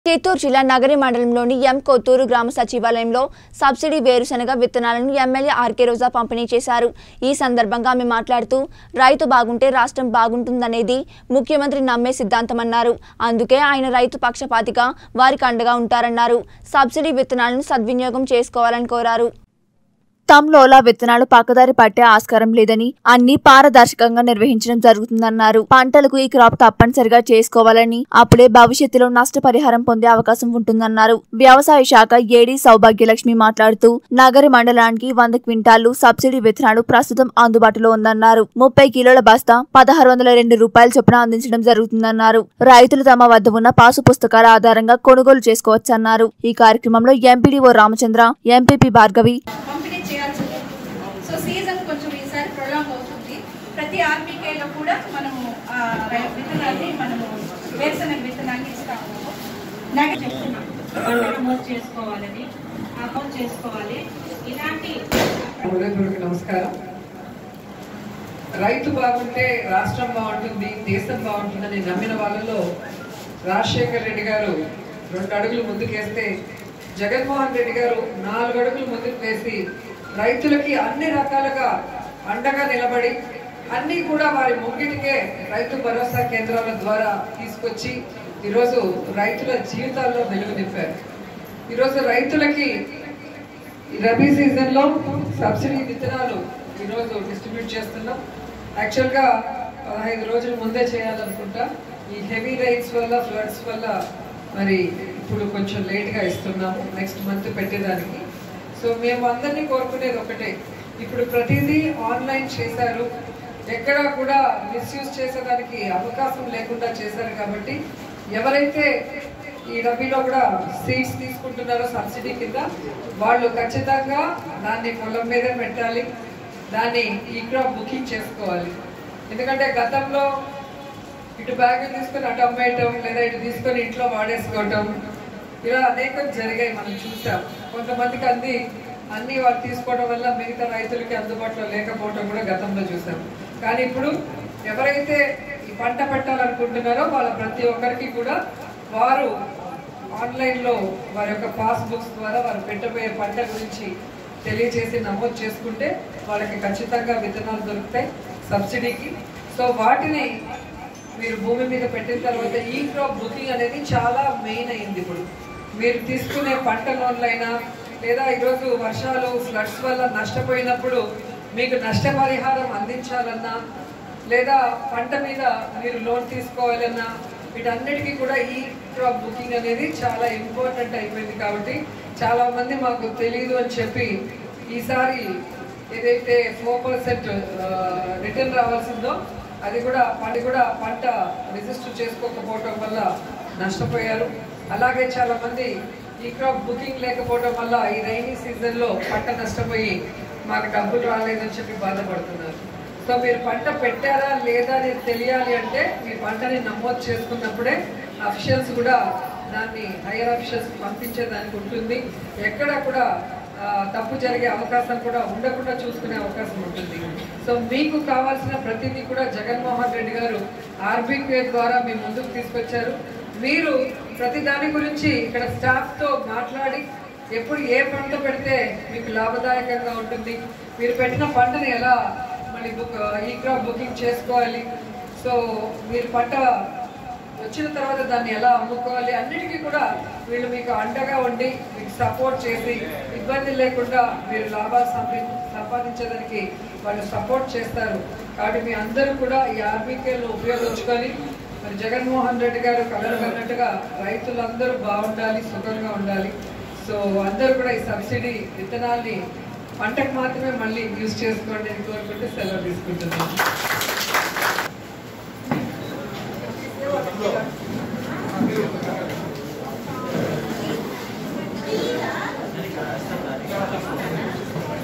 చిత్తూరు జిల్లా నగరి మండలంలోని ఎం కొత్తూరు గ్రామ సచివాలయంలో సబ్సిడీ వేరుశనగ విత్తనాలను ఎమ్మెల్యే ఆర్కే రోజా పంపిణీ చేశారు ఈ సందర్భంగా ఆమె మాట్లాడుతూ రైతు బాగుంటే రాష్ట్రం బాగుంటుందనేది ముఖ్యమంత్రి నమ్మే సిద్ధాంతమన్నారు అందుకే ఆయన రైతు పక్షపాతిగా వారికి అండగా ఉంటారన్నారు సబ్సిడీ విత్తనాలను సద్వినియోగం చేసుకోవాలని కోరారు తమ్లోలా విత్తనాలు పక్కదారి పట్టే ఆస్కారం లేదని అన్ని పారదర్శకంగా నిర్వహించడం జరుగుతుందన్నారు పంటలకు ఈ క్రాప్ తప్పనిసరిగా చేసుకోవాలని అప్పుడే భవిష్యత్తులో నష్టపరిహారం పొందే అవకాశం ఉంటుందన్నారు వ్యవసాయ శాఖ ఏడీ సౌభాగ్యలక్ష్మి మాట్లాడుతూ నగరి మండలానికి వంద క్వింటాళ్లు సబ్సిడీ విత్తనాలు ప్రస్తుతం అందుబాటులో ఉందన్నారు ముప్పై కిలోల బస్తా పదహారు వందల రెండు రూపాయల చొప్పున అందించడం జరుగుతుందన్నారు రైతులు తమ వద్ద ఉన్న పాసు పుస్తకాల ఆధారంగా కొనుగోలు చేసుకోవచ్చన్నారు ఈ కార్యక్రమంలో ఎంపీడీఓ రామచంద్ర ఎంపీపీ భార్గవి పంపిణీ చేయాల్సింది సో సీజన్ కొంచెం ఈసారి ప్రొలాంగ్ అవుతుంది ప్రతి ఆర్బీకేలో కూడా మనము ఆ, రై- విత్తనాన్ని మనము వేరుశనగ విత్తనాన్ని ఇస్తాము నగ చెప్తున్నాం నమోదు చేసుకోవాలని అకౌంట్ చేసుకోవాలి ఇలాంటి హృదయపూర్వక నమస్కారం రైతు బాగుంటే రాష్ట్రం బాగుంటుంది దేశం బాగుంటుందని నమ్మిన వాళ్ళలో రాజశేఖర్ రెడ్డి గారు రెండు అడుగులు ముందుకేస్తే జగన్మోహన్ రెడ్డి గారు నాలుగు అడుగులు ముందుకు వేసి రైతులకి అన్ని రకాలుగా అండగా నిలబడి అన్ని కూడా వారి ముంగిటికే రైతు భరోసా కేంద్రాల ద్వారా తీసుకొచ్చి ఈరోజు రైతుల జీవితాల్లో వెలుగు నింపారు ఈరోజు రైతులకి ఈ రబీ సీజన్ లో సబ్సిడీ విత్తనాలు ఈరోజు డిస్ట్రిబ్యూట్ చేస్తున్నాం యాక్చువల్ గా పదహైదు రోజుల ముందే చేయాలనుకుంటా ఈ హెవీ రైన్స్ వల్ల ఫ్లడ్స్ వల్ల మరి ఇప్పుడు కొంచెం లేట్ గా ఇస్తున్నాము నెక్స్ట్ మంత్ పెట్టేదానికి సో మేము అందరినీ కోరుకునేది ఒకటే ఇప్పుడు ప్రతిదీ ఆన్లైన్ చేశారు ఎక్కడా కూడా మిస్యూజ్ చేసేదానికి అవకాశం లేకుండా చేశారు కాబట్టి ఎవరైతే ఈ రబీలో కూడా సీడ్స్ తీసుకుంటున్నారో సబ్సిడీ కింద వాళ్ళు ఖచ్చితంగా దాన్ని పొలం మీదే పెట్టాలి దాన్ని ఈ క్రాప్ బుకింగ్ చేసుకోవాలి ఎందుకంటే గతంలో ఇటు బ్యాగ్ తీసుకొని అటు అమ్మేయటం లేదా ఇటు తీసుకొని ఇంట్లో వాడేసుకోవటం ఇలా అనేకం జరిగాయి మనం చూసాం కొంతమందికి అంది అన్ని వాళ్ళు తీసుకోవడం వల్ల మిగతా రైతులకి అందుబాటులో లేకపోవడం కూడా గతంలో చూసాం కానీ ఇప్పుడు ఎవరైతే ఈ పంట పెట్టాలనుకుంటున్నారో వాళ్ళ ప్రతి ఒక్కరికి కూడా వారు ఆన్లైన్లో వారి యొక్క పాస్ బుక్స్ ద్వారా వారు పెట్టబోయే పంట గురించి తెలియజేసి నమోదు చేసుకుంటే వాళ్ళకి ఖచ్చితంగా విత్తనాలు దొరుకుతాయి సబ్సిడీకి సో వాటిని మీరు భూమి మీద పెట్టిన తర్వాత ఈ క్రాప్ బుకింగ్ అనేది చాలా మెయిన్ అయింది ఇప్పుడు మీరు తీసుకునే పంట లోన్లైనా లేదా ఈరోజు వర్షాలు ఫ్లడ్స్ వల్ల నష్టపోయినప్పుడు మీకు నష్టపరిహారం అందించాలన్నా లేదా పంట మీద మీరు లోన్ తీసుకోవాలన్నా వీటన్నిటికీ కూడా ఈ క్రాప్ బుకింగ్ అనేది చాలా ఇంపార్టెంట్ అయిపోయింది కాబట్టి చాలా మంది మాకు తెలియదు అని చెప్పి ఈసారి ఏదైతే ఫోర్ పర్సెంట్ రిటర్న్ రావాల్సిందో అది కూడా అది కూడా పంట రిజిస్టర్ చేసుకోకపోవటం వల్ల నష్టపోయారు అలాగే చాలా మంది ఈ క్రాప్ బుకింగ్ లేకపోవడం వల్ల ఈ రైనీ సీజన్లో పంట నష్టపోయి మాకు డబ్బులు రాలేదని చెప్పి బాధపడుతున్నారు సో మీరు పంట పెట్టారా లేదా అనేది తెలియాలి అంటే మీ పంటని నమోదు చేసుకున్నప్పుడే అఫిషియల్స్ కూడా దాన్ని హైయర్ అఫిషియల్స్ పంపించేదానికి ఉంటుంది ఎక్కడ కూడా ఆ, తప్పు జరిగే అవకాశం కూడా ఉండకుండా చూసుకునే అవకాశం ఉంటుంది సో మీకు కావాల్సిన ప్రతిదీ కూడా జగన్మోహన్ రెడ్డి గారు ఆర్బీకే ద్వారా మీ ముందుకు తీసుకొచ్చారు మీరు ప్రతి దాని గురించి ఇక్కడ స్టాఫ్ తో మాట్లాడి ఎప్పుడు ఏ పంట పెడితే మీకు లాభదాయకంగా ఉంటుంది మీరు పెట్టిన పంటని ఎలా మళ్ళీ బుక్ ఈ క్రాప్ బుకింగ్ చేసుకోవాలి సో మీరు పంట వచ్చిన తర్వాత దాన్ని ఎలా అమ్ముకోవాలి అన్నిటికీ కూడా వీళ్ళు మీకు అండగా ఉండి మీకు సపోర్ట్ చేసి ఇబ్బంది లేకుండా మీరు లాభాలు సంపా సంపాదించేదానికి వాళ్ళు సపోర్ట్ చేస్తారు కాబట్టి మీ అందరూ కూడా ఈ ఆర్బీకేలను ఉపయోగించుకొని మరి జగన్మోహన్ రెడ్డి గారు కలలు కన్నట్టుగా రైతులందరూ బాగుండాలి సుఖంగా ఉండాలి సో అందరూ కూడా ఈ సబ్సిడీ విత్తనాల్ని పంటకు మాత్రమే మళ్ళీ యూజ్ చేసుకోండి అని కోరుకుంటే సెలవు తీసుకుంటున్నాను